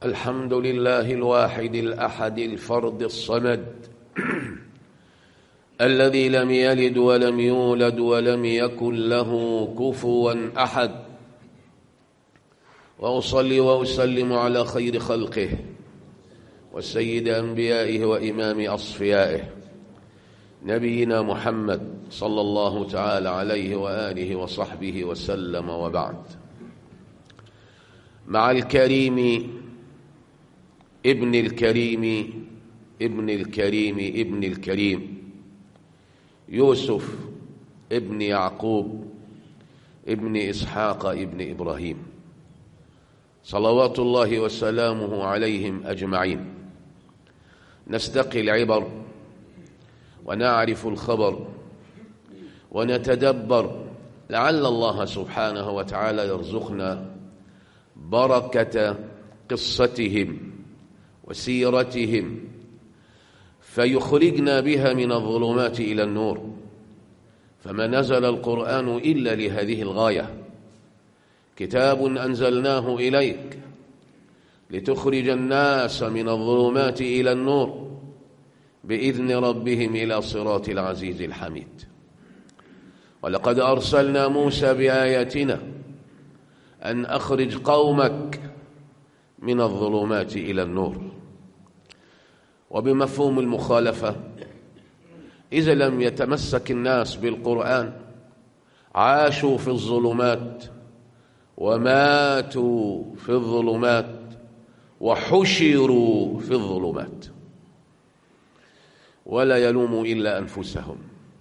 الحمد لله الواحد الأحد الفرد الصمد الذي لم يلد ولم يولد ولم يكن له كفوا أحد وأصلي وأسلم على خير خلقه والسيد أنبيائه وإمام أصفيائه نبينا محمد صلى الله تعالى عليه وآله وصحبه وسلم وبعد مع الكريم ابن الكريم ابن الكريم ابن الكريم يوسف ابن يعقوب ابن إسحاق ابن إبراهيم صلوات الله وسلامه عليهم أجمعين نستقي العبر ونعرف الخبر ونتدبر لعل الله سبحانه وتعالى يرزقنا بركة قصتهم وسيرتهم فيخرجنا بها من الظلمات إلى النور فما نزل القرآن إلا لهذه الغاية كتاب أنزلناه إليك لتخرج الناس من الظلمات إلى النور بإذن ربهم إلى صراط العزيز الحميد ولقد أرسلنا موسى بآياتنا أن أخرج قومك من الظلمات إلى النور وبمفهوم المخالفة إذا لم يتمسك الناس بالقرآن عاشوا في الظلمات وماتوا في الظلمات وحشروا في الظلمات ولا يلوموا إلا أنفسهم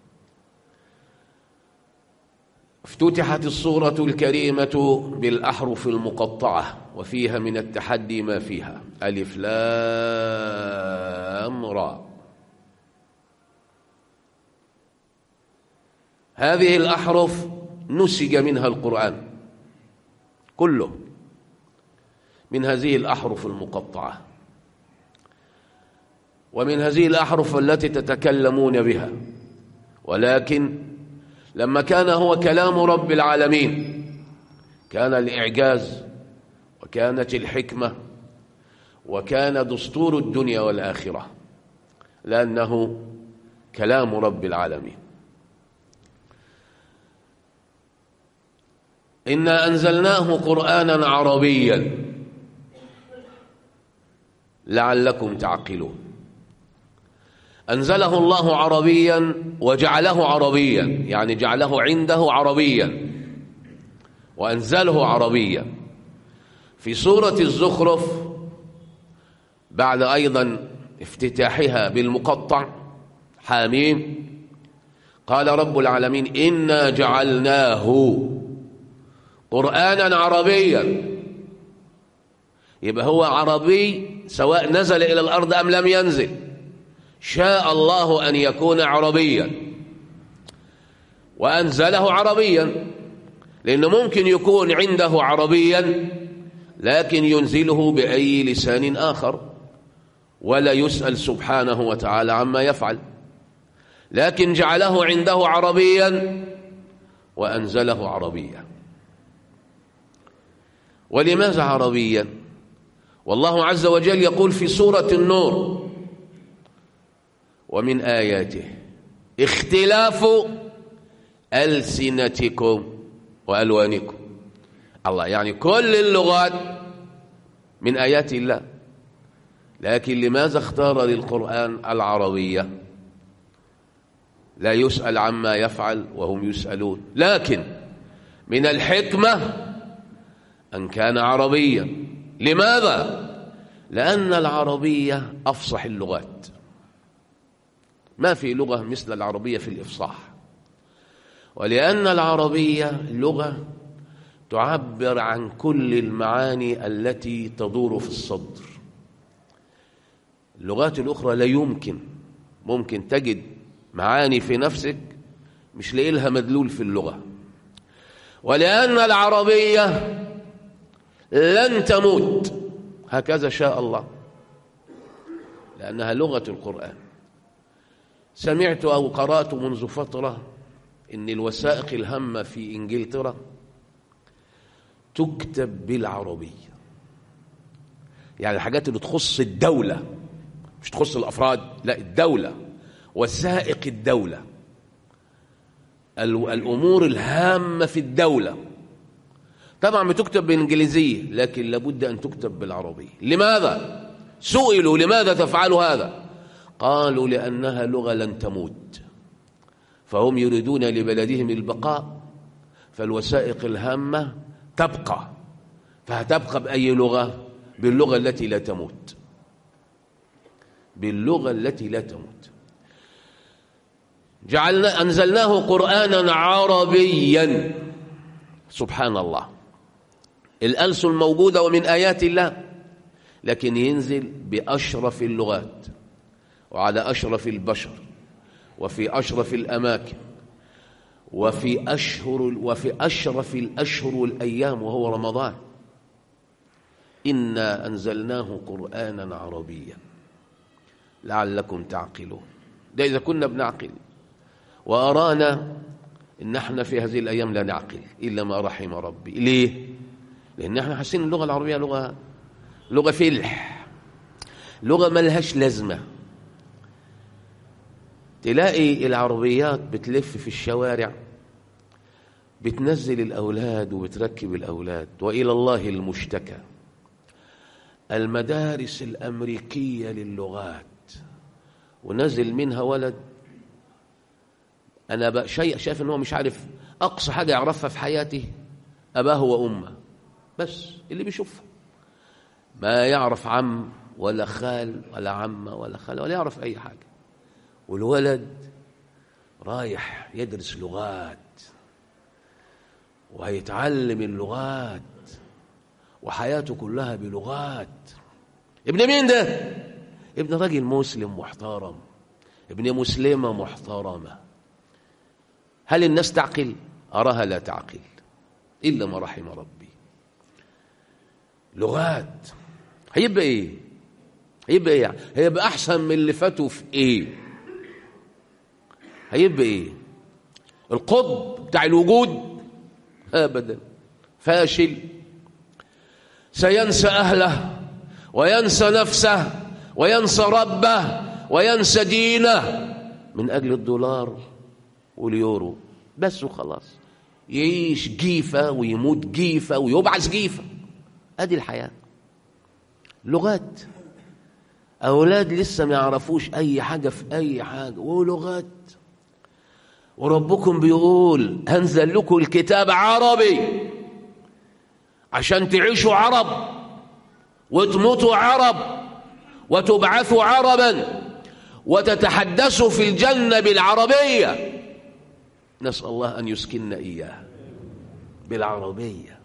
افتتحت الصورة الكريمة بالأحرف المقطعة وفيها من التحدي ما فيها ألف لام را هذه الأحرف نسج منها القرآن كله من هذه الأحرف المقطعة ومن هذه الأحرف التي تتكلمون بها ولكن لما كان هو كلام رب العالمين كان الإعجاز وكانت الحكمة وكان دستور الدنيا والآخرة لأنه كلام رب العالمين إنا أنزلناه قرآنا عربيا لعلكم تعقلون أنزله الله عربيا وجعله عربيا يعني جعله عنده عربيا وأنزله عربيا في سورة الزخرف بعد أيضا افتتاحها بالمقطع حاميم قال رب العالمين إنا جعلناه قرآنا عربيا يبقى هو عربي سواء نزل إلى الأرض أم لم ينزل شاء الله أن يكون عربيا وأنزله عربيا لأنه ممكن يكون عنده عربيا لكن ينزله بأي لسان آخر ولا يسأل سبحانه وتعالى عما يفعل لكن جعله عنده عربيا وأنزله عربيا ولماذا عربيا والله عز وجل يقول في سورة النور ومن آياته اختلاف ألسنتكم وألوانكم الله يعني كل اللغات من آيات الله لكن لماذا اختار للقرآن العربية لا يسأل عما يفعل وهم يسألون لكن من الحكمة أن كان عربيا لماذا؟ لأن العربية أفصح اللغات ما في لغة مثل العربية في الإفصاح ولأن العربية لغة تعبر عن كل المعاني التي تدور في الصدر اللغات الأخرى لا يمكن ممكن تجد معاني في نفسك مش لاقي لها مدلول في اللغة ولأن العربية لن تموت هكذا شاء الله لأنها لغة القرآن سمعت أو قرأت منذ فترة إن الوثائق الهامة في إنجلترا تكتب بالعربية يعني الحاجات اللي تخص الدولة مش تخص الأفراد لا الدولة وسائق الدولة الأمور الهامة في الدولة طبعا بتكتب بالإنجليزية لكن لابد أن تكتب بالعربية لماذا؟ سئلوا لماذا تفعل هذا؟ قالوا لأنها لغة لن تموت فهم يريدون لبلدهم البقاء فالوسائق الهامة تبقى فهتبقى بأي لغة؟ باللغة التي لا تموت باللغة التي لا تموت جعلنا أنزلناه قرآنا عربيا سبحان الله الألسن موجودة ومن آيات الله لكن ينزل بأشرف اللغات وعلى أشرف البشر وفي أشرف الأماكن وفي أشهر وفي أشرف الأشهر والأيام وهو رمضان إنا أنزلناه قرآنا عربيا لعلكم تعقلون ده إذا كنا بنعقل وأرانا إن احنا في هذه الأيام لا نعقل إلا ما رحم ربي ليه؟ لأن احنا حاسين اللغة العربية لغة لغة فلح لغة ملهاش لازمة تلاقي العربيات بتلف في الشوارع بتنزل الأولاد وبتركب الأولاد وإلى الله المشتكى المدارس الأمريكية للغات ونزل منها ولد أنا بقى شيء شايف إن هو مش عارف أقصى حاجة يعرفها في حياته أباه وأمه بس اللي بيشوفها ما يعرف عم ولا خال ولا عمة ولا خالة ولا يعرف أي حاجة والولد رايح يدرس لغات وهيتعلم اللغات وحياته كلها بلغات ابن مين ده ابن راجل مسلم محترم ابن مسلمة محترمة هل الناس تعقل أراها لا تعقل إلا ما رحم ربي لغات هيبقى إيه هيبقى إيه يعني هيبقى أحسن من اللي فاتوا في إيه هيبقى إيه القطب بتاع الوجود أبدا فاشل سينسى أهله وينسى نفسه وينسى ربه وينسى دينه من أجل الدولار واليورو بس وخلاص يعيش جيفة ويموت جيفة ويبعث جيفة أدي الحياة لغات أولاد لسه ما يعرفوش أي حاجة في أي حاجة ولغات وربكم بيقول هنزل لكم الكتاب عربي عشان تعيشوا عرب وتموتوا عرب وتبعثوا عربا وتتحدثوا في الجنة بالعربية نسأل الله أن يسكننا إياه بالعربية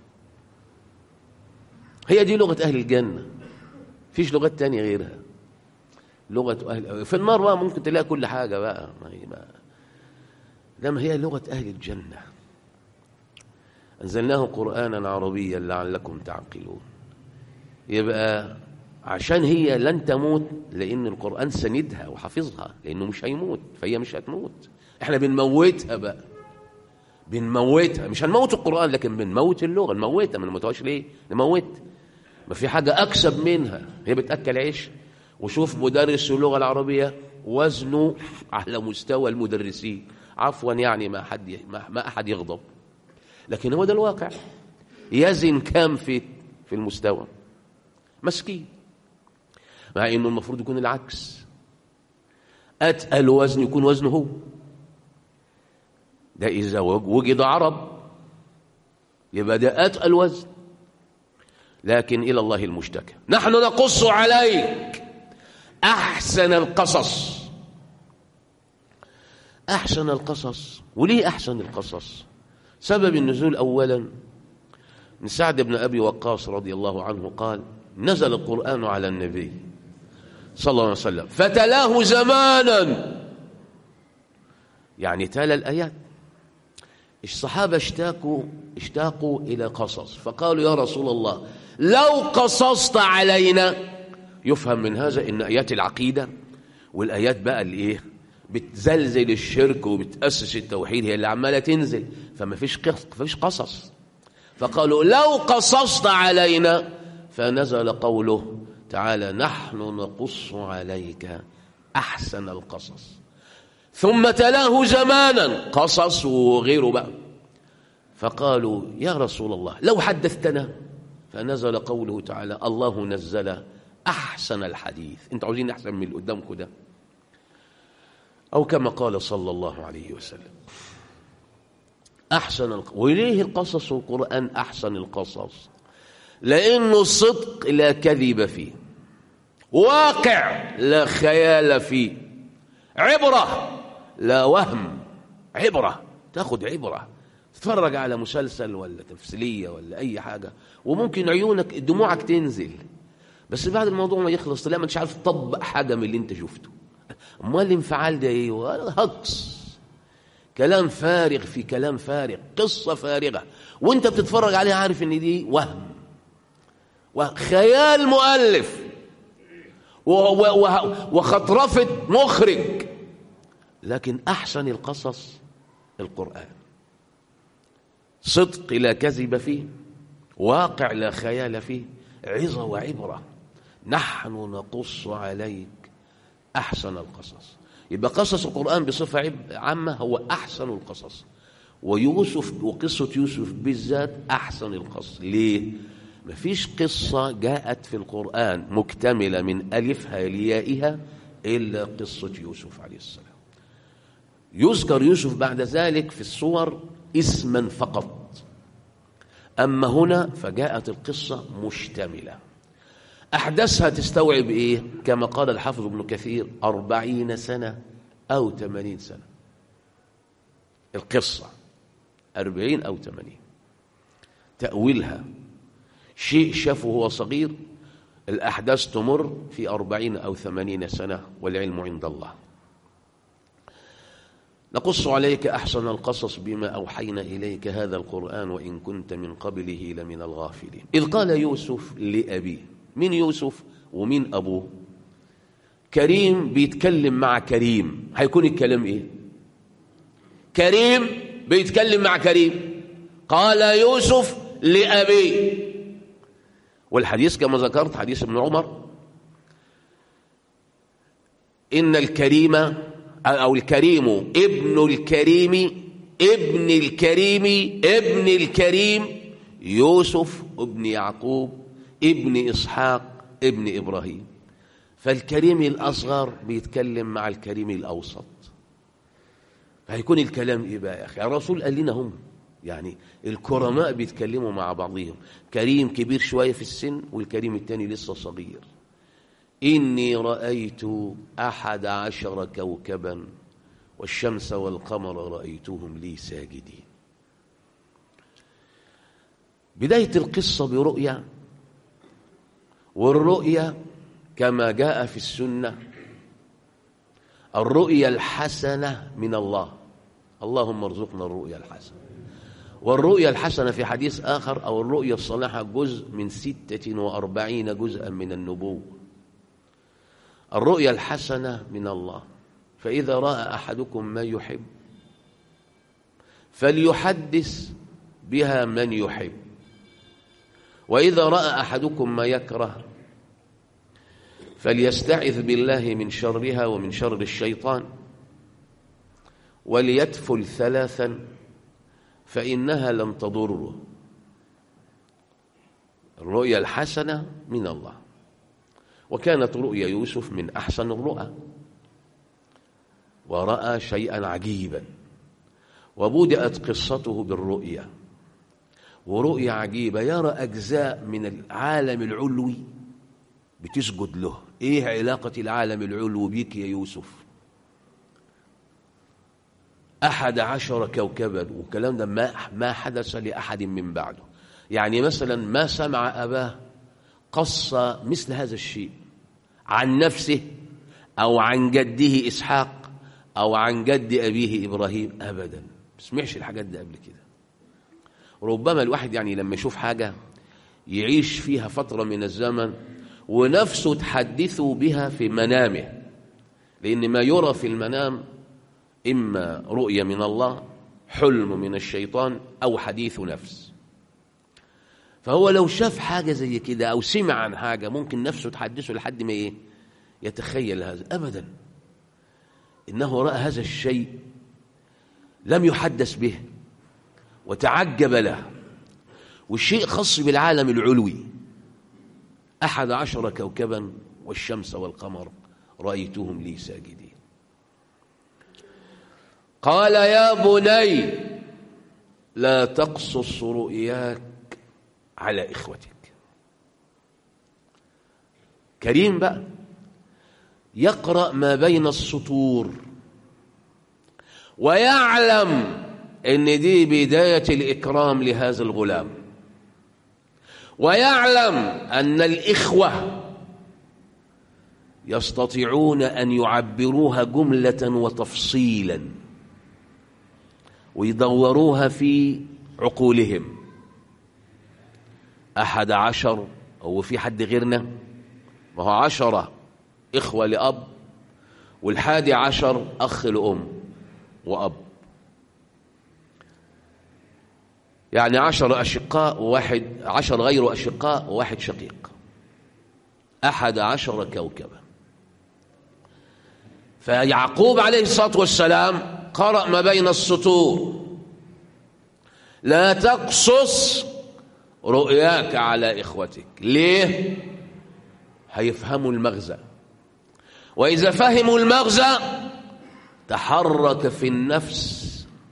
هي دي لغة أهل الجنة فيش لغات تانية غيرها لغة أهل في النار بقى ممكن تلاقي كل حاجة بقى ما هي بقى لما هي لغة أهل الجنة أنزلناه قرآنا عربيا لعلكم تعقلون يبقى عشان هي لن تموت لأن القرآن سندها وحافظها لأنه مش هيموت فهي مش هتموت احنا بنموتها بقى بنموتها مش هنموت القرآن لكن بنموت اللغة نموتها ما نموتهاش ليه نموت ما في حاجة أكسب منها هي بتأكل عيش وشوف مدرس اللغة العربية وزنه على مستوى المدرسين عفوا يعني ما حد ما, ما أحد يغضب لكن هو ده الواقع يزن كام في في المستوى مسكين مع انه المفروض يكون العكس اتقل وزن يكون وزنه هو ده اذا وجد عرب يبقى ده اتقل وزن لكن الى الله المشتكى نحن نقص عليك احسن القصص احسن القصص وليه احسن القصص سبب النزول اولا من سعد بن ابي وقاص رضي الله عنه قال نزل القران على النبي صلى الله عليه وسلم فتلاه زمانا يعني تلا الآيات الصحابة اشتاقوا اشتاقوا إلى قصص فقالوا يا رسول الله لو قصصت علينا يفهم من هذا إن آيات العقيدة والآيات بقى اللي إيه بتزلزل الشرك وبتأسس التوحيد هي اللي عمالة تنزل فما فيش فيش قصص فقالوا لو قصصت علينا فنزل قوله تعالى نحن نقص عليك أحسن القصص ثم تلاه زمانا قصص وغيره بقى فقالوا يا رسول الله لو حدثتنا فنزل قوله تعالى الله نزل أحسن الحديث انتوا عاوزين أحسن من اللي قدامكم ده أو كما قال صلى الله عليه وسلم أحسن الق... وليه القصص والقرآن أحسن القصص لأنه الصدق لا كذب فيه واقع لا خيال فيه عبرة لا وهم عبرة تاخد عبرة تتفرج على مسلسل ولا تمثيلية ولا أي حاجة وممكن عيونك دموعك تنزل بس بعد الموضوع ما يخلص تلاقي مش عارف تطبق حاجة من اللي انت شفته امال الانفعال ده ايه هكس كلام فارغ في كلام فارغ قصة فارغة وانت بتتفرج عليها عارف ان دي وهم وخيال مؤلف وخطرفة مخرج لكن أحسن القصص القرآن صدق لا كذب فيه واقع لا خيال فيه عظة وعبرة نحن نقص عليك أحسن القصص يبقى قصص القرآن بصفة عامة هو أحسن القصص ويوسف وقصة يوسف بالذات أحسن القصص ليه؟ مفيش قصة جاءت في القرآن مكتملة من ألفها ليائها إلا قصة يوسف عليه السلام يذكر يوسف بعد ذلك في الصور اسما فقط أما هنا فجاءت القصة مشتملة أحداثها تستوعب إيه كما قال الحافظ ابن كثير أربعين سنة أو ثمانين سنة القصة أربعين أو ثمانين تأويلها شيء شافه وهو صغير الأحداث تمر في أربعين أو ثمانين سنة والعلم عند الله نقص عليك أحسن القصص بما أوحينا إليك هذا القرآن وإن كنت من قبله لمن الغافلين إذ قال يوسف لأبيه من يوسف ومين أبوه كريم بيتكلم مع كريم هيكون الكلام إيه كريم بيتكلم مع كريم قال يوسف لأبيه والحديث كما ذكرت حديث ابن عمر إن الكريم أو الكريم ابن الكريم ابن الكريم ابن الكريم يوسف ابن يعقوب ابن إسحاق ابن إبراهيم فالكريم الأصغر بيتكلم مع الكريم الأوسط فهيكون الكلام إيه بقى يا أخي الرسول قال لنا هم يعني الكرماء بيتكلموا مع بعضهم كريم كبير شوية في السن والكريم التاني لسه صغير إني رأيت أحد عشر كوكبا والشمس والقمر رأيتهم لي ساجدين بداية القصة برؤيا والرؤيا كما جاء في السنة الرؤيا الحسنة من الله اللهم ارزقنا الرؤيا الحسنة والرؤيا الحسنة في حديث آخر أو الرؤيا الصالحة جزء من ستة وأربعين جزءا من النبوة الرؤيا الحسنة من الله فإذا رأى أحدكم ما يحب فليحدث بها من يحب وإذا رأى أحدكم ما يكره فليستعذ بالله من شرها ومن شر الشيطان وليتفل ثلاثا فإنها لن تضره الرؤيا الحسنة من الله وكانت رؤيا يوسف من أحسن الرؤى ورأى شيئا عجيبا وبدأت قصته بالرؤيا ورؤيا عجيبة يرى أجزاء من العالم العلوي بتسجد له إيه علاقة العالم العلوي بيك يا يوسف أحد عشر كوكبا والكلام ده ما, ما حدث لأحد من بعده يعني مثلا ما سمع أباه قص مثل هذا الشيء عن نفسه أو عن جده إسحاق أو عن جد أبيه إبراهيم أبدا ما سمعش الحاجات دي قبل كده ربما الواحد يعني لما يشوف حاجة يعيش فيها فترة من الزمن ونفسه تحدثه بها في منامه لأن ما يرى في المنام إما رؤية من الله حلم من الشيطان أو حديث نفس فهو لو شاف حاجة زي كده أو سمع عن حاجة ممكن نفسه تحدثه لحد ما إيه يتخيل هذا أبدا إنه رأى هذا الشيء لم يحدث به وتعجب له والشيء خاص بالعالم العلوي أحد عشر كوكبا والشمس والقمر رأيتهم لي ساجدين قال يا بني لا تقصص رؤياك على إخوتك كريم بقى يقرأ ما بين السطور ويعلم ان دي بداية الإكرام لهذا الغلام ويعلم أن الإخوة يستطيعون أن يعبروها جملة وتفصيلا ويدوروها في عقولهم أحد عشر هو في حد غيرنا ما هو عشرة إخوة لأب والحادي عشر أخ لأم وأب يعني عشر أشقاء وواحد عشر غير أشقاء وواحد شقيق أحد عشر كوكبا فيعقوب عليه الصلاة والسلام قرأ ما بين السطور لا تقصص رؤياك على إخوتك ليه؟ هيفهموا المغزى وإذا فهموا المغزى تحرك في النفس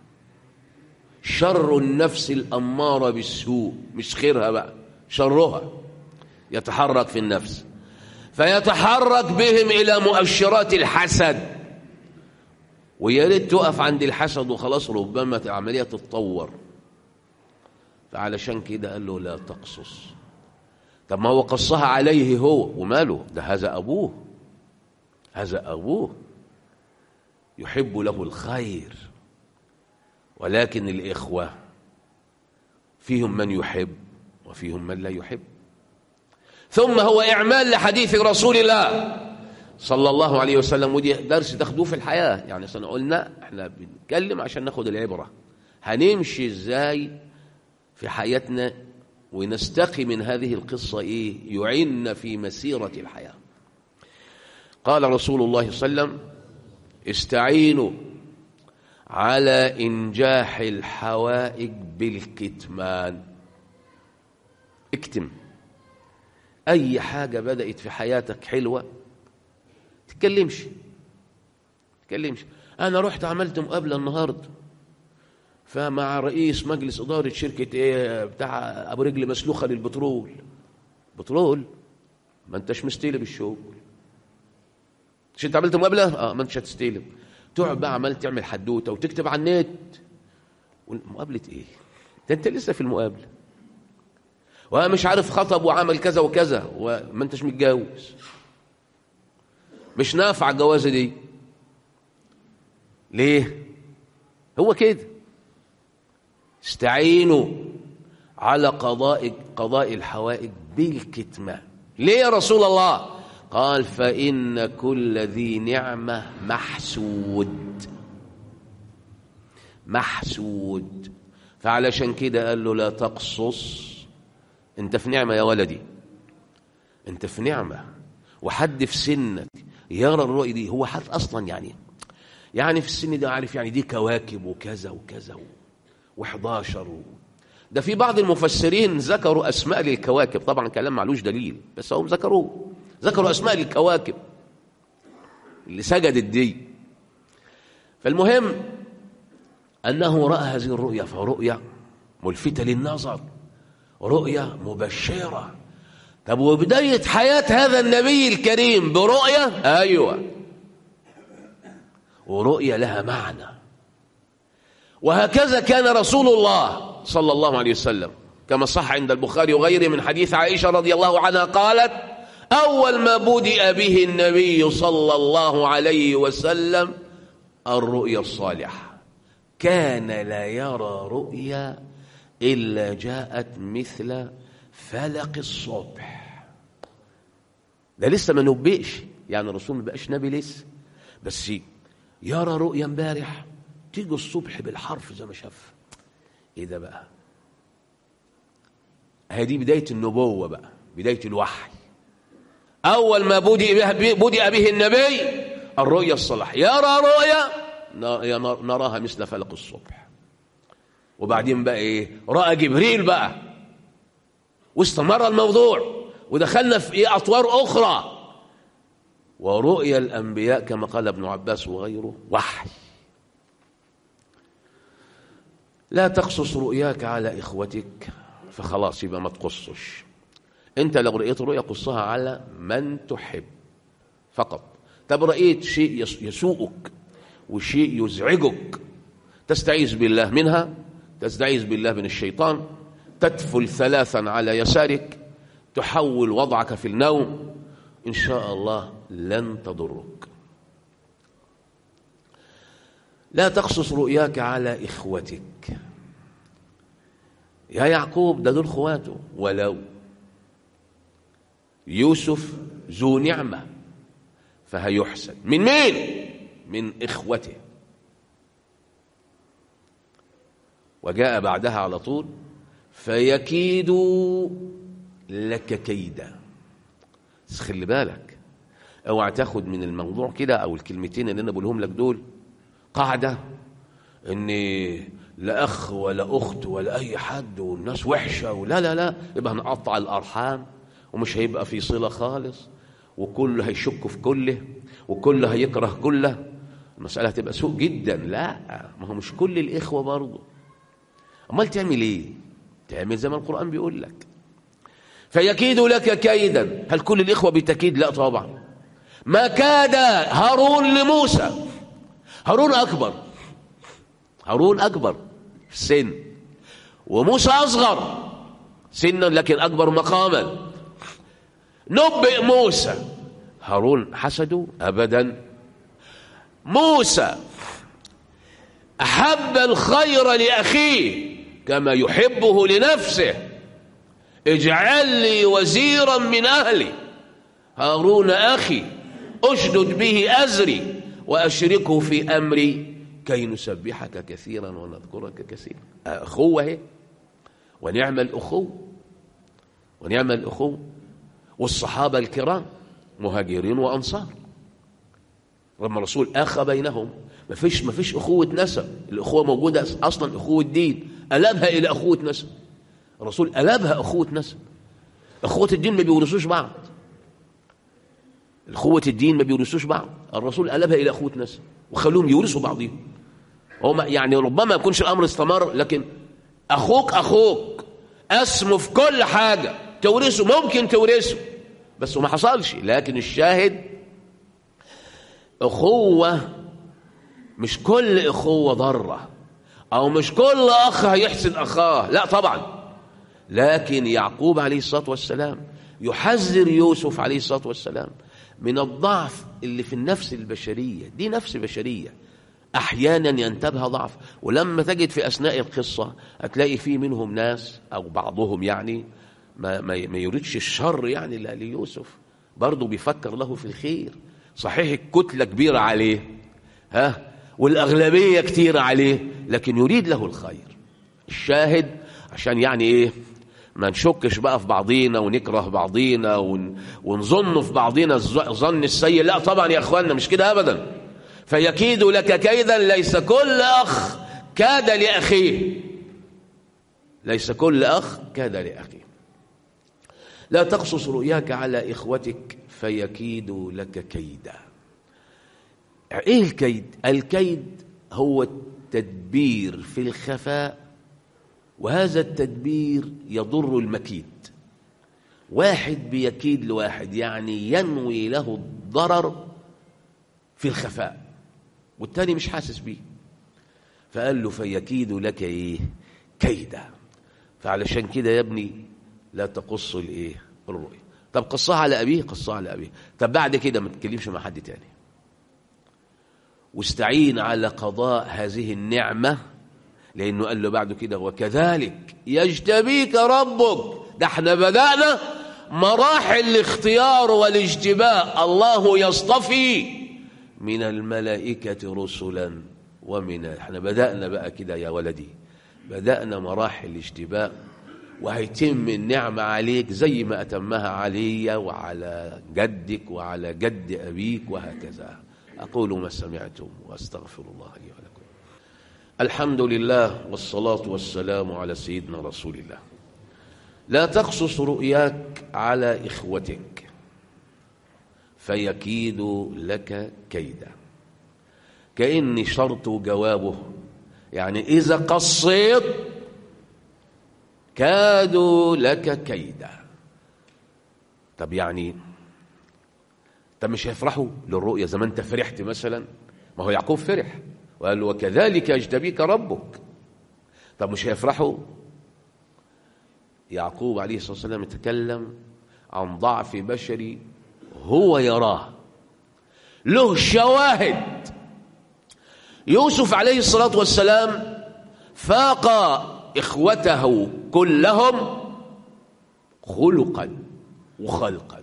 شر النفس الأمارة بالسوء مش خيرها بقى شرها يتحرك في النفس فيتحرك بهم إلى مؤشرات الحسد ويا ريت تقف عند الحسد وخلاص ربما العملية تتطور فعلشان كده قال له لا تقصص طب ما هو قصها عليه هو وماله ده هذا أبوه هذا أبوه يحب له الخير ولكن الإخوة فيهم من يحب وفيهم من لا يحب ثم هو إعمال لحديث رسول الله صلى الله عليه وسلم ودي درس تاخدوه في الحياة يعني سنة قلنا احنا بنتكلم عشان ناخد العبرة هنمشي ازاي في حياتنا ونستقي من هذه القصة ايه يعين في مسيرة الحياة قال رسول الله صلى الله عليه وسلم استعينوا على إنجاح الحوائج بالكتمان اكتم أي حاجة بدأت في حياتك حلوة تتكلمش تتكلمش أنا رحت عملت مقابلة النهاردة فمع رئيس مجلس إدارة شركة إيه بتاع أبو رجل مسلوخة للبترول بترول ما أنتش مستلم الشغل مش أنت عملت مقابلة؟ أه ما أنتش هتستلم تقعد بقى عمال تعمل حدوته وتكتب على النت مقابله ايه ده انت لسه في المقابله وانا مش عارف خطب وعمل كذا وكذا وما انتش متجوز مش نافع الجوازه دي ليه هو كده استعينوا على قضاء قضاء الحوائج بالكتمان ليه يا رسول الله قال فإن كل ذي نعمة محسود محسود فعلشان كده قال له لا تقصص انت في نعمة يا ولدي انت في نعمة وحد في سنك يرى الرؤية دي هو حد أصلا يعني يعني في السن ده عارف يعني دي كواكب وكذا وكذا و11 و... ده في بعض المفسرين ذكروا أسماء للكواكب طبعا كلام معلوش دليل بس هم ذكروه ذكروا أسماء للكواكب اللي سجدت دي فالمهم أنه رأى هذه الرؤيا فرؤيا ملفتة للنظر رؤيا مبشرة طب وبداية حياة هذا النبي الكريم برؤيا أيوة ورؤيا لها معنى وهكذا كان رسول الله صلى الله عليه وسلم كما صح عند البخاري وغيره من حديث عائشة رضي الله عنها قالت أول ما بدأ به النبي صلى الله عليه وسلم الرؤيا الصالحة كان لا يرى رؤيا إلا جاءت مثل فلق الصبح ده لسه ما نبئش يعني الرسول ما بقاش نبي لسه بس يرى رؤيا امبارح تيجي الصبح بالحرف زي ما شاف ايه ده بقى هي دي بداية النبوة بقى بداية الوحي أول ما بدأ به, بدأ به النبي الرؤيا الصلاح يرى رؤيا نراها مثل فلق الصبح وبعدين بقى إيه رأى جبريل بقى واستمر الموضوع ودخلنا في إيه أطوار أخرى ورؤيا الأنبياء كما قال ابن عباس وغيره وحي لا تقصص رؤياك على إخوتك فخلاص يبقى ما تقصش انت لو رأيت رؤيا قصها على من تحب فقط طب رأيت شيء يسوءك وشيء يزعجك تستعيذ بالله منها تستعيذ بالله من الشيطان تدفل ثلاثا على يسارك تحول وضعك في النوم إن شاء الله لن تضرك لا تقصص رؤياك على إخوتك يا يعقوب ده دول اخواته ولو يوسف ذو نعمة فهيحسن من مين؟ من إخوته وجاء بعدها على طول فيكيد لك كيدا بس خلي بالك اوعى تاخد من الموضوع كده او الكلمتين اللي انا بقولهم لك دول قاعده ان لا اخ ولا اخت ولا اي حد والناس وحشه ولا لا لا يبقى هنقطع الارحام ومش هيبقى في صله خالص وكله هيشك في كله وكله هيكره كله المساله هتبقى سوء جدا لا ما هو مش كل الاخوه برضه امال تعمل ايه تعمل زي ما القران بيقول لك فيكيد لك كيدا هل كل الاخوه بتكيد لا طبعا ما كاد هارون لموسى هارون اكبر هارون اكبر في السن وموسى اصغر سنا لكن اكبر مقاما نبئ موسى هارون حسده ابدا موسى احب الخير لاخيه كما يحبه لنفسه اجعل لي وزيرا من اهلي هارون اخي اشدد به ازري واشركه في امري كي نسبحك كثيرا ونذكرك كثيرا اخوه اهي ونعم الاخوه ونعم الاخوه والصحابه الكرام مهاجرين وانصار لما الرسول اخى بينهم ما فيش ما فيش اخوه نسب الاخوه موجوده اصلا اخوه دين قلبها الى اخوه نسب الرسول قلبها اخوه نسب اخوه الدين ما بيورثوش بعض اخوه الدين ما بيورثوش بعض الرسول قلبها الى اخوه نسب وخلوهم يورثوا بعضهم هم يعني ربما يكونش الامر استمر لكن اخوك اخوك اسمه في كل حاجه تورثه ممكن تورثه بس ما حصلش لكن الشاهد اخوه مش كل اخوه ضاره او مش كل اخ هيحسن اخاه لا طبعا لكن يعقوب عليه الصلاه والسلام يحذر يوسف عليه الصلاه والسلام من الضعف اللي في النفس البشريه دي نفس بشريه احيانا ينتابها ضعف ولما تجد في اثناء القصه هتلاقي في منهم ناس او بعضهم يعني ما, ما, ما يريدش الشر يعني ليوسف برضه بيفكر له في الخير صحيح الكتله كبيره عليه ها والاغلبيه كتيره عليه لكن يريد له الخير الشاهد عشان يعني ايه ما نشكش بقى في بعضينا ونكره بعضينا ون... ونظن في بعضينا الظن السيء لا طبعا يا اخواننا مش كده ابدا فيكيد لك كيدا ليس كل اخ كاد لاخيه ليس كل اخ كاد لاخيه لا تقصص رؤياك على اخوتك فيكيدوا لك كيدا ايه الكيد الكيد هو التدبير في الخفاء وهذا التدبير يضر المكيد واحد بيكيد لواحد يعني ينوي له الضرر في الخفاء والتاني مش حاسس بيه فقال له فيكيد لك ايه كيدا فعلشان كده يا ابني لا تقص الايه الرؤيا طب قصها على ابيه قصها على ابيه طب بعد كده ما تتكلمش مع حد تاني واستعين على قضاء هذه النعمه لانه قال له بعد كده وكذلك يجتبيك ربك ده احنا بدانا مراحل الاختيار والاجتباء الله يصطفي من الملائكه رسلا ومن احنا بدانا بقى كده يا ولدي بدانا مراحل الاجتباء وهيتم النعمة عليك زي ما أتمها علي وعلى جدك وعلى جد أبيك وهكذا أقول ما سمعتم وأستغفر الله لي ولكم الحمد لله والصلاة والسلام على سيدنا رسول الله لا تقصص رؤياك على إخوتك فيكيد لك كيدا كأن شرط جوابه يعني إذا قصيت كادوا لك كيدا طب يعني طب مش هيفرحوا للرؤيا زي ما انت فرحت مثلا ما هو يعقوب فرح وقال له وكذلك يجتبيك ربك طب مش هيفرحوا يعقوب عليه الصلاة والسلام يتكلم عن ضعف بشري هو يراه له شواهد يوسف عليه الصلاة والسلام فاق إخوته كلهم خلقا وخلقا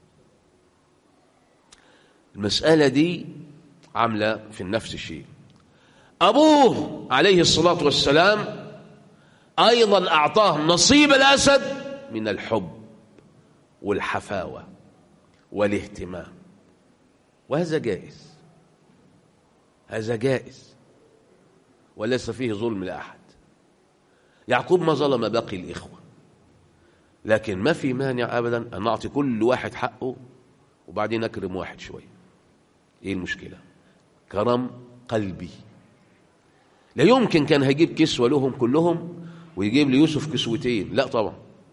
المسألة دي عاملة في النفس الشيء أبوه عليه الصلاة والسلام أيضا أعطاه نصيب الأسد من الحب والحفاوة والاهتمام وهذا جائز هذا جائز وليس فيه ظلم لأحد يعقوب ما ظلم باقي الإخوة لكن ما في مانع أبدا أن نعطي كل واحد حقه وبعدين نكرم واحد شوية إيه المشكلة كرم قلبي لا يمكن كان هيجيب كسوة لهم كلهم ويجيب ليوسف كسوتين لا طبعا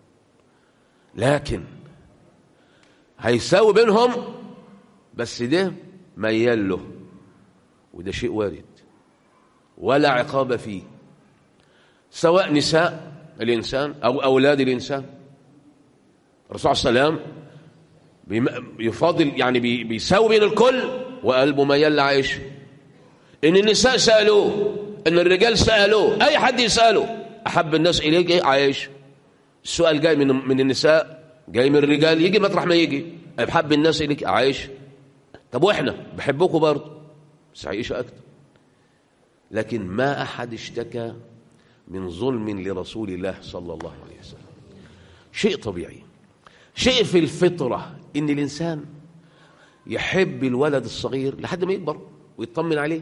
لكن هيساوي بينهم بس ده ميال له وده شيء وارد ولا عقاب فيه سواء نساء الإنسان أو أولاد الإنسان الرسول صلى الله عليه وسلم يفاضل يعني بيساوي بين الكل وقلبه ميال لعائشة إن النساء سألوه إن الرجال سألوه أي حد يسأله أحب الناس إليك إيه عائشة السؤال جاي من من النساء جاي من الرجال يجي مطرح ما يجي أحب الناس إليك عائشة طب وإحنا بحبكم برضه بس عائشة أكتر لكن ما أحد اشتكى من ظلم لرسول الله صلى الله عليه وسلم شيء طبيعي شيء في الفطرة إن الإنسان يحب الولد الصغير لحد ما يكبر ويطمن عليه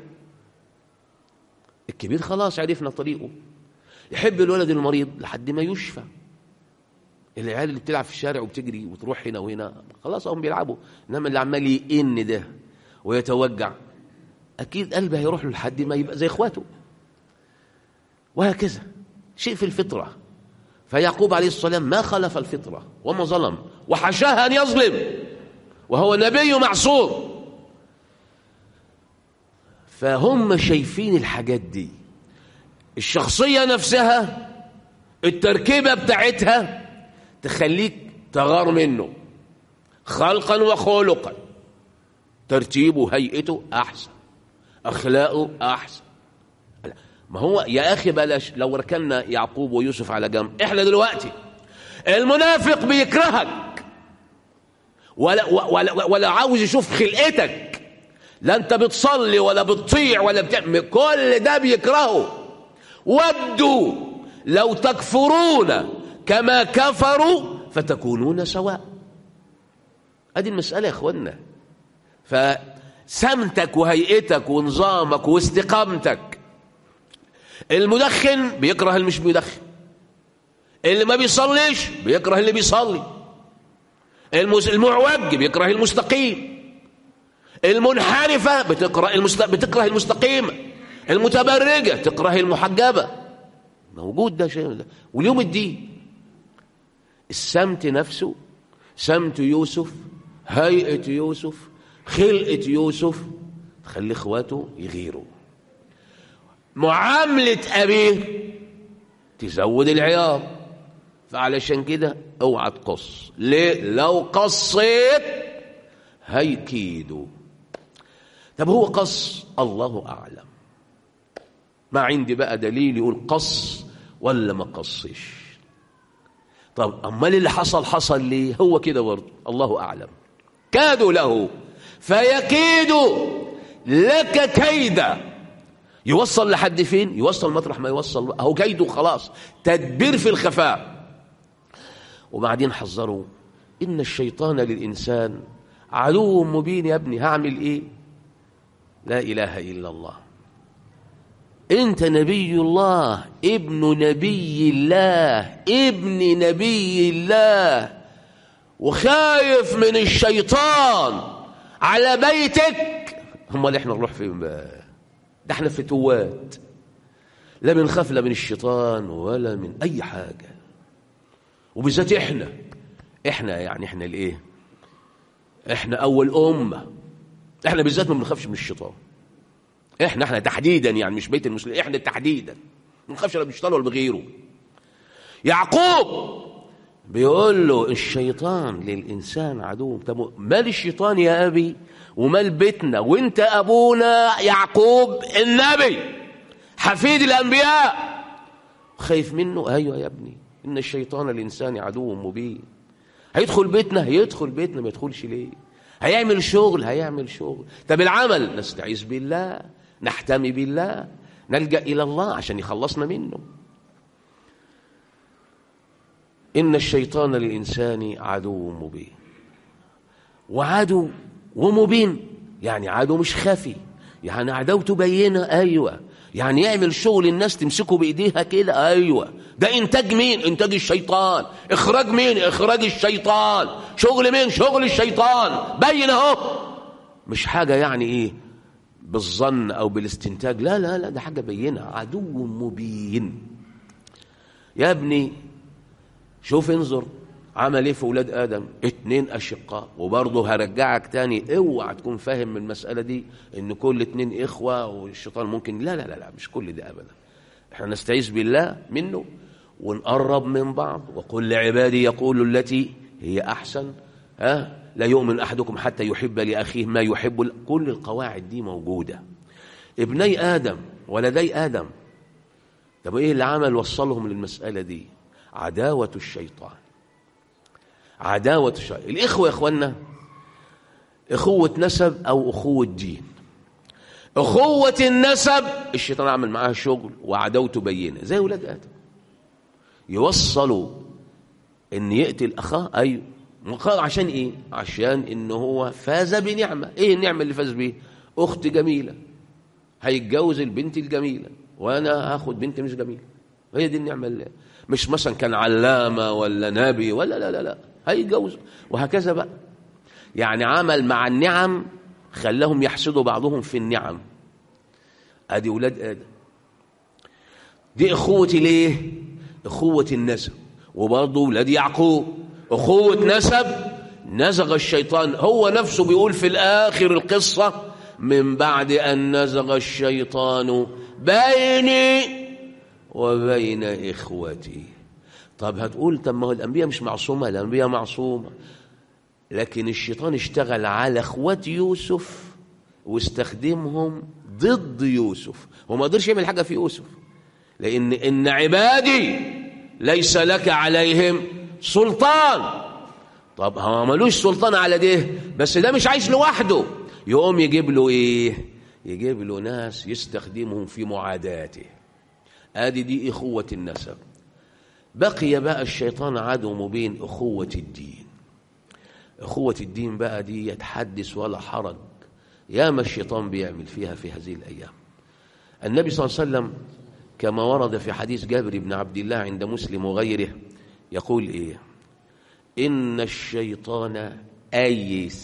الكبير خلاص عرفنا طريقه يحب الولد المريض لحد ما يشفى العيال اللي بتلعب في الشارع وبتجري وتروح هنا وهنا خلاص هم بيلعبوا انما اللي عمال يئن ده ويتوجع اكيد قلبه هيروح له لحد ما يبقى زي اخواته وهكذا شيء في الفطره فيعقوب عليه الصلاه والسلام ما خلف الفطره وما ظلم وحشاه ان يظلم وهو نبي معصوم فهم شايفين الحاجات دي الشخصيه نفسها التركيبه بتاعتها تخليك تغار منه خلقا وخلقا ترتيبه هيئته احسن اخلاقه احسن ما هو يا اخي بلاش لو ركنا يعقوب ويوسف على جنب احنا دلوقتي المنافق بيكرهك ولا ولا ولا عاوز يشوف خلقتك لا انت بتصلي ولا بتطيع ولا بتعمل كل ده بيكرهه ودوا لو تكفرون كما كفروا فتكونون سواء ادي المساله يا اخوانا فسمتك وهيئتك ونظامك واستقامتك المدخن بيكره اللي مش بيدخن اللي ما بيصليش بيكره اللي بيصلي المعوج بيكره المستقيم المنحرفة بتكره, المست... بتكره المستقيمة المتبرجة تكره المحجبة موجود ده شيء ده واليوم الدين السمت نفسه سمت يوسف هيئة يوسف خلقة يوسف تخلي اخواته يغيروا معاملة أبيه تزود العيار فعلشان كده اوعى تقص ليه لو قصيت هيكيدوا طب هو قص الله أعلم ما عندي بقى دليل يقول قص ولا ما قصش طب أمال اللي حصل حصل ليه هو كده برضه الله أعلم كادوا له فيكيدوا لك كيدا يوصل لحد فين يوصل مطرح ما يوصل اهو كيده خلاص تدبير في الخفاء وبعدين حذروا إن الشيطان للإنسان عدو مبين يا ابني هعمل إيه لا إله إلا الله أنت نبي الله ابن نبي الله ابن نبي الله وخايف من الشيطان على بيتك هم اللي احنا نروح فين بقى ده احنا فتوات لا بنخاف لا من الشيطان ولا من اي حاجه وبالذات احنا احنا يعني احنا الايه احنا اول امه احنا بالذات ما بنخافش من الشيطان احنا احنا تحديدا يعني مش بيت المسلمين احنا تحديدا ما بنخافش لا من الشيطان ولا بغيره يعقوب بيقول له الشيطان للإنسان عدو طب مال الشيطان يا أبي ومال بيتنا وانت أبونا يعقوب النبي حفيد الأنبياء خايف منه أيوة يا ابني إن الشيطان للإنسان عدو مبين هيدخل بيتنا هيدخل بيتنا ما يدخلش ليه هيعمل شغل هيعمل شغل طب العمل نستعيذ بالله نحتمي بالله نلجأ إلى الله عشان يخلصنا منه إن الشيطان للإنسان عدو مبين وعدو ومبين يعني عدو مش خفي يعني عداوته بينة أيوة يعني يعمل شغل الناس تمسكه بإيديها كده أيوة ده إنتاج مين إنتاج الشيطان إخراج مين إخراج الشيطان شغل مين شغل الشيطان بين أهو مش حاجة يعني إيه بالظن أو بالاستنتاج لا لا لا ده حاجة بينة عدو مبين يا ابني شوف انظر عمل ايه في اولاد ادم اتنين اشقاء وبرضه هرجعك تاني اوعى تكون فاهم من المساله دي ان كل اتنين اخوه والشيطان ممكن لا لا لا لا مش كل ده ابدا احنا نستعيذ بالله منه ونقرب من بعض وقل لعبادي يقولوا التي هي احسن ها لا يؤمن احدكم حتى يحب لاخيه ما يحب كل القواعد دي موجوده ابني ادم ولدي ادم طب ايه اللي عمل وصلهم للمساله دي عداوة الشيطان عداوة الشيطان الإخوة يا إخوانا إخوة نسب أو أخوة دين أخوة النسب الشيطان عمل معاها شغل وعداوته بينة زي ولاد آدم يوصلوا إن يقتل أخاه أيوه عشان إيه؟ عشان إن هو فاز بنعمة إيه النعمة اللي فاز بيه؟ أخت جميلة هيتجوز البنت الجميلة وأنا هاخد بنت مش جميلة هي دي النعمة اللي مش مثلا كان علامة ولا نبي ولا لا لا لا هيتجوز وهكذا بقى يعني عمل مع النعم خلاهم يحسدوا بعضهم في النعم ادي ولاد ادم دي اخوتي ليه اخوة النسب وبرضه ولاد يعقوب اخوة نسب نزغ الشيطان هو نفسه بيقول في الاخر القصة من بعد ان نزغ الشيطان بيني وبين إخوتي طب هتقول طب ما هو الأنبياء مش معصومة الأنبياء معصومة لكن الشيطان اشتغل على اخوات يوسف واستخدمهم ضد يوسف هو ما قدرش يعمل حاجة في يوسف لأن إن عبادي ليس لك عليهم سلطان طب هو ملوش سلطان على ده بس ده مش عايش لوحده يقوم يجيب له ايه يجيب له ناس يستخدمهم في معاداته ادي دي اخوه النسب بقي بقى الشيطان عدو مبين اخوه الدين اخوه الدين بقى دي يتحدث ولا حرج ياما الشيطان بيعمل فيها في هذه الايام النبي صلى الله عليه وسلم كما ورد في حديث جابر بن عبد الله عند مسلم وغيره يقول ايه ان الشيطان ايس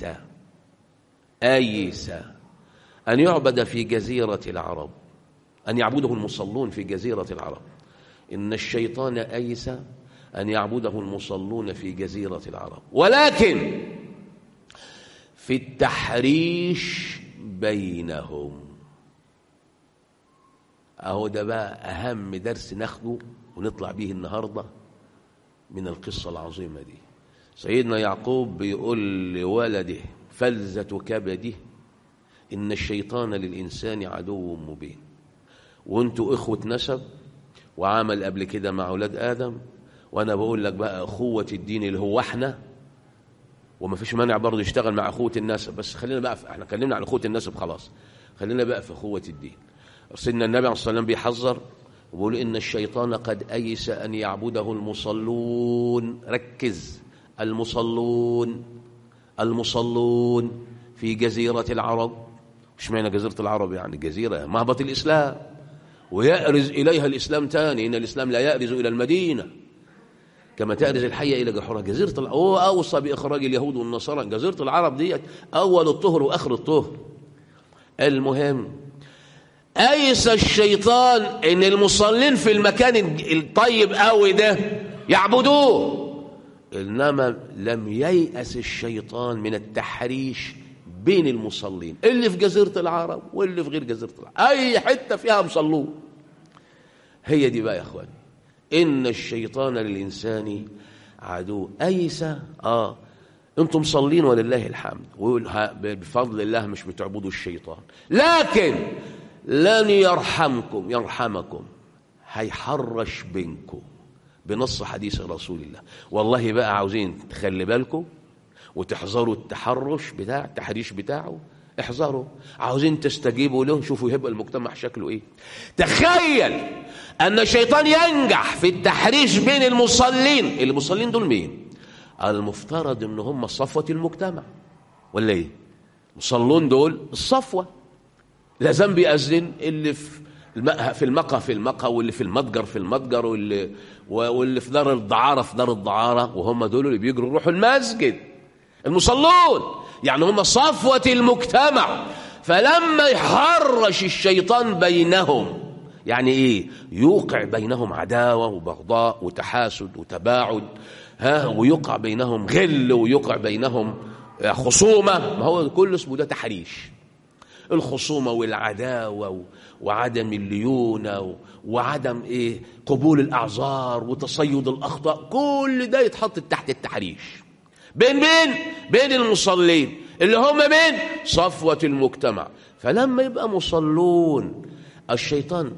ايس ان يعبد في جزيره العرب أن يعبده المصلون في جزيرة العرب إن الشيطان أيس أن يعبده المصلون في جزيرة العرب ولكن في التحريش بينهم أهو ده بقى أهم درس ناخده ونطلع به النهاردة من القصة العظيمة دي سيدنا يعقوب بيقول لولده فلذة كبده إن الشيطان للإنسان عدو مبين وانتوا اخوة نسب وعمل قبل كده مع اولاد ادم وانا بقول لك بقى اخوة الدين اللي هو احنا وما فيش مانع برضه يشتغل مع اخوة النسب بس خلينا بقى في احنا اتكلمنا عن اخوة النسب خلاص خلينا بقى في اخوة الدين سيدنا النبي عليه الصلاه والسلام بيحذر وبيقول إن الشيطان قد أيس أن يعبده المصلون ركز المصلون المصلون في جزيرة العرب مش معنى جزيرة العرب يعني جزيرة مهبط الإسلام ويأرز إليها الإسلام تاني إن الإسلام لا يأرز إلى المدينة كما تأرز الحية إلى جحورها جزيرة العرب هو أوصى بإخراج اليهود والنصارى جزيرة العرب دي أول الطهر وآخر الطهر المهم أيس الشيطان إن المصلين في المكان الطيب قوي ده يعبدوه إنما لم ييأس الشيطان من التحريش بين المصلين اللي في جزيرة العرب واللي في غير جزيرة العرب أي حتة فيها مصلون هي دي بقى يا أخواني إن الشيطان للإنسان عدو أيس آه أنتم مصلين ولله الحمد ويقول بفضل الله مش بتعبدوا الشيطان لكن لن يرحمكم يرحمكم هيحرش بينكم بنص حديث رسول الله والله بقى عاوزين تخلي بالكم وتحذروا التحرش بتاع التحريش بتاعه احذروا عاوزين تستجيبوا له شوفوا يبقى المجتمع شكله ايه تخيل ان الشيطان ينجح في التحريش بين المصلين المصلين دول مين المفترض ان هم صفوة المجتمع ولا ايه المصلون دول الصفوة لازم بيأذن اللي في في المقهى في المقهى واللي في المتجر في المتجر واللي واللي في دار الدعارة في دار الدعارة وهم دول اللي بيجروا يروحوا المسجد المصلون يعني هم صفوة المجتمع فلما يحرش الشيطان بينهم يعني ايه يوقع بينهم عداوة وبغضاء وتحاسد وتباعد ها ويوقع بينهم غل ويوقع بينهم خصومة ما هو كل اسمه ده تحريش الخصومة والعداوة وعدم الليونة وعدم ايه قبول الأعذار وتصيد الأخطاء كل ده يتحط تحت التحريش بين مين؟ بين المصلين اللي هم مين؟ صفوة المجتمع فلما يبقى مصلون الشيطان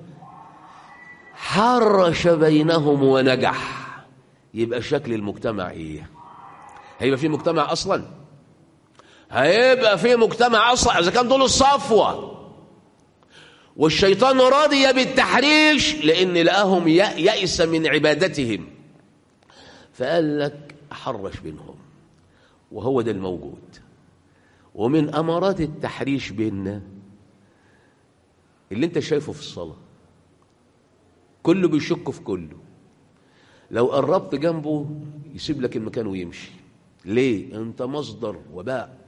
حرش بينهم ونجح يبقى شكل المجتمع ايه هيبقى في مجتمع اصلا هيبقى في مجتمع اصلا اذا كان دول الصفوه والشيطان راضي بالتحريش لان لقاهم يأس من عبادتهم فقال لك حرش بينهم وهو ده الموجود ومن امارات التحريش بيننا اللي انت شايفه في الصلاه كله بيشك في كله لو قربت جنبه يسيب لك المكان ويمشي ليه انت مصدر وباء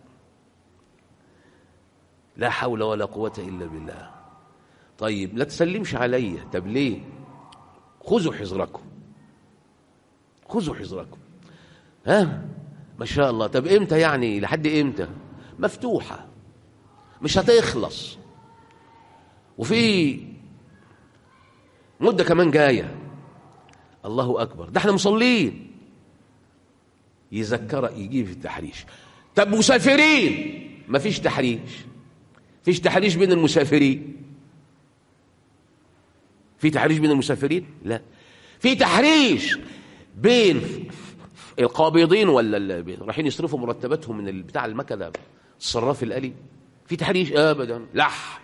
لا حول ولا قوة إلا بالله طيب لا تسلمش عليا طب ليه خذوا حذركم خذوا حذركم ها ما شاء الله طب امتى يعني لحد امتى مفتوحة مش هتخلص وفي مدة كمان جاية الله أكبر ده احنا مصلين يذكر يجيب في التحريش طب مسافرين مفيش تحريش فيش تحريش بين المسافرين في تحريش بين المسافرين لا في تحريش بين القابضين ولا اللي رايحين يصرفوا مرتباتهم من بتاع المكنه الصراف الالي في تحريش ابدا لح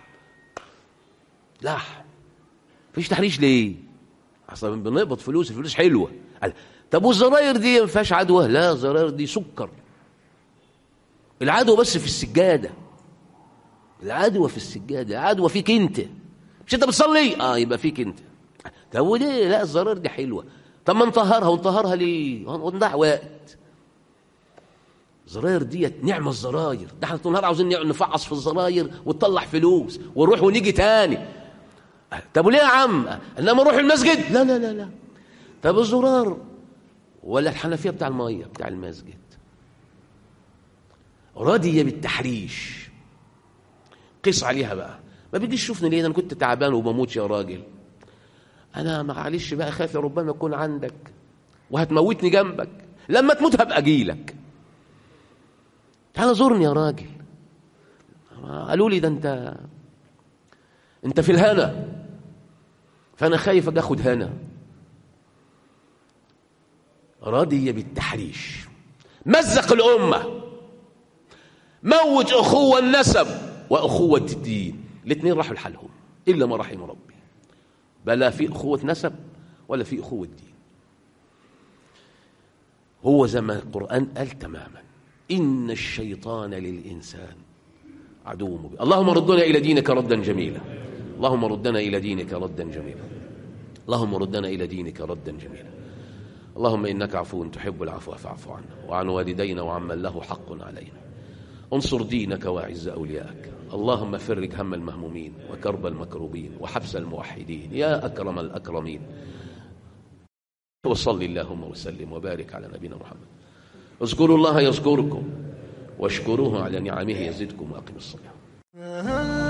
لح فيش تحريش ليه اصلا بنقبض فلوس الفلوس حلوه قال طب والزراير دي ما فيهاش عدوى لا الزراير دي سكر العدوى بس في السجاده العدوى في السجاده العدوى فيك انت مش انت بتصلي اه يبقى فيك انت طب وليه لا الزراير دي حلوه طب ما نطهرها ونطهرها ليه ونضيع وقت الزراير ديت نعمه الزراير ده احنا طول النهار عاوزين نفعص في الزراير ونطلع فلوس ونروح ونيجي تاني طب وليه يا عم انما نروح المسجد لا لا لا لا طب الزرار ولا الحنفيه بتاع الميه بتاع المسجد راضيه بالتحريش قيس عليها بقى ما بيجيش شوفني ليه انا كنت تعبان وبموت يا راجل انا معلش بقى خايف يا ربما يكون عندك وهتموتني جنبك لما تموت هبقى اجيلك تعال زورني يا راجل قالوا لي ده انت انت في الهنا فانا خايف اجي اخد هنا راضيه بالتحريش مزق الامه موت اخوه النسب واخوه الدين الاثنين راحوا لحالهم الا ما رحم ربي بلا في أخوة نسب ولا في أخوة دين هو زي ما القرآن قال تماما إن الشيطان للإنسان عدو مبين اللهم ردنا إلى دينك ردا جميلا اللهم ردنا إلى دينك ردا جميلا اللهم ردنا إلى دينك ردا جميلا اللهم إنك عفو تحب العفو فاعف عنا وعن والدينا وعمن له حق علينا انصر دينك واعز أولياءك اللهم فرج هم المهمومين وكرب المكروبين وحبس الموحدين يا أكرم الأكرمين وصل اللهم وسلم وبارك على نبينا محمد اذكروا الله يذكركم واشكروه على نعمه يزدكم واقيموا الصلاه